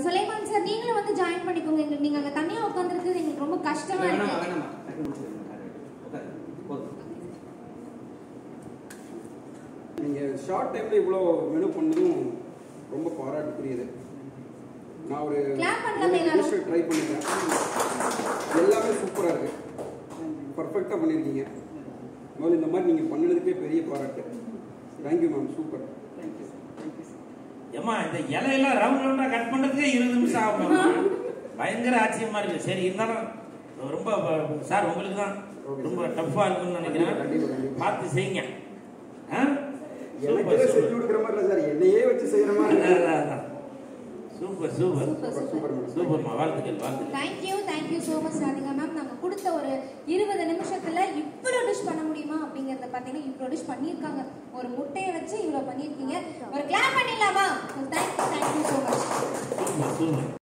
Sulaiman sir நீங்களும் வந்து join பண்ணிக்கோங்க எங்களுக்கு நீங்க அங்க தனியா உட்காந்துருக்குது எங்களுக்கு ரொம்ப கஷ்டமா வேணாமா இருக்கு வேணாமா டக்குனு முடிச்சிடுங்க உட்காரு போதும் நீங்கள் ஷார்ட் டைமில் இவ்வளோ மெனு பண்ணதும் ரொம்ப பாராட்டுக்குரியது நான் ஒரு Clap பண்ணலாமே எல்லாரும். டிஷ் ட்ரை பண்ணிட்டேன் எல்லாமே சூப்பராக இருக்கு பர்ஃபெக்டாக பண்ணியிருக்கீங்க முதல்ல இந்த மாதிரி நீங்கள் பண்ணதுக்கே பெரிய பாராட்டு தேங்க்யூ மேம் சூப்பர் ஏம்மா இந்த இலையெல்லாம் ரவுண்ட் ரவுண்டா கட் பண்றதுக்கே இருபது நிமிஷம் ஆகும் பயங்கர ஆச்சரியமா இருக்கு சரி இருந்தாலும் ரொம்ப சார் உங்களுக்கு தான் ரொம்ப டஃப்பா இருக்குன்னு நினைக்கிறேன் கண்டிப்பா, கண்டிப்பா. பார்த்து செய்யுங்க ஆ? எனக்கே சூப்பர் செஞ்சு சூப்பர் கொடுக்குற மாதிரி இல்லை சார் என்னையே வச்சு செய்கிற மாதிரி அதான், இருக்கு. அதான், அதான். Super super super super super madam சூப்பர்மா வாழ்த்துக்கள் வாழ்த்துக்கள் thank you thank you so much Radhika ma'am நாங்கள் கொடுத்த ஒரு இருபது நிமிஷத்துல இவ்வளோ டிஷ் பண்ண முடியுமா அப்படிங்கறத பார்த்தீங்கன்னா இவ்வளோ டிஷ் பண்ணியிருக்காங்க ஒரு முட்டையை வச்சு இவ்வளோ பண்ணியிருக்கீங்க ஒரு கிளாப் பண்ணிடலாமா thank you thank you so much super super